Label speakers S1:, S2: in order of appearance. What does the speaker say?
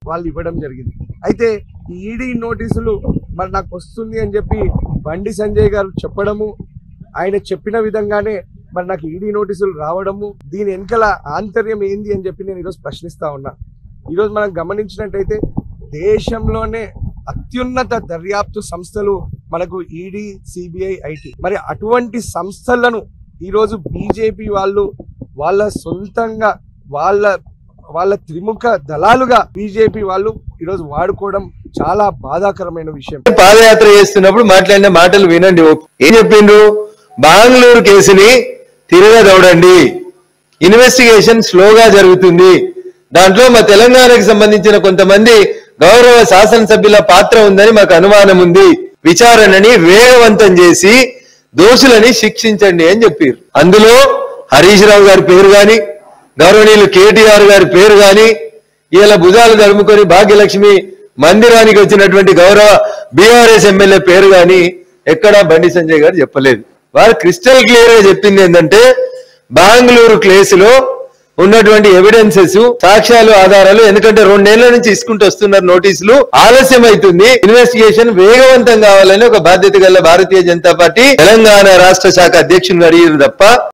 S1: వాళ్ళు ఇవ్వడం జరిగింది అయితే ఈ ఈడీ నోటీసులు మరి నాకు వస్తుంది అని చెప్పి బండి సంజయ్ గారు చెప్పడము ఆయన చెప్పిన విధంగానే మరి నాకు ఈడీ నోటీసులు రావడము దీని వెనకల ఆంతర్యం ఏంది అని చెప్పి నేను ఈరోజు ప్రశ్నిస్తా ఉన్నా ఈరోజు మనం గమనించినట్టయితే దేశంలోనే అత్యున్నత దర్యాప్తు సంస్థలు మనకు ఈడీ సిబిఐ ఐటీ మరి అటువంటి సంస్థలను ఈరోజు బీజేపీ వాళ్ళు వాళ్ళ సొంతంగా వాళ్ళ వాళ్ళ త్రిముఖ దళాలుగా బీజేపీ వాళ్ళు ఈరోజు వాడుకోవడం చాలా బాధాకరమైన విషయం
S2: పాదయాత్ర చేస్తున్నప్పుడు మాట్లాడిన మాటలు వినండి ఏం చెప్పిండ్రు బెంగళూరు కేసుని తిరగదౌడండి ఇన్వెస్టిగేషన్ స్లోగా జరుగుతుంది దాంట్లో మా తెలంగాణకు సంబంధించిన కొంతమంది గౌరవ శాసనసభ్యుల పాత్ర ఉందని మాకు అనుమానం ఉంది విచారణని వేగవంతం చేసి దోషులని శిక్షించండి అని చెప్పారు అందులో హరీష్ రావు గారి పేరు గాని గౌరవనీయులు కేటీఆర్ గారి పేరు గాని ఇలా భుజాలు తడుముకొని భాగ్యలక్ష్మి మందిరానికి వచ్చినటువంటి గౌరవ బీఆర్ఎస్ ఎమ్మెల్యే పేరు గాని ఎక్కడా బండి సంజయ్ గారు చెప్పలేదు వారు క్రిస్టల్ క్లియర్ గా చెప్పింది ఏంటంటే బెంగళూరు కేసులో ఉన్నటువంటి ఎవిడెన్సెస్ సాక్ష్యాలు ఆధారాలు ఎందుకంటే రెండేళ్ల నుంచి ఇసుకుంటూ వస్తున్నారు నోటీసులు ఆలస్యం అవుతుంది ఇన్వెస్టిగేషన్ వేగవంతం కావాలని ఒక బాధ్యత గల భారతీయ జనతా పార్టీ తెలంగాణ రాష్ట్ర శాఖ అధ్యక్షుని అడిగారు తప్ప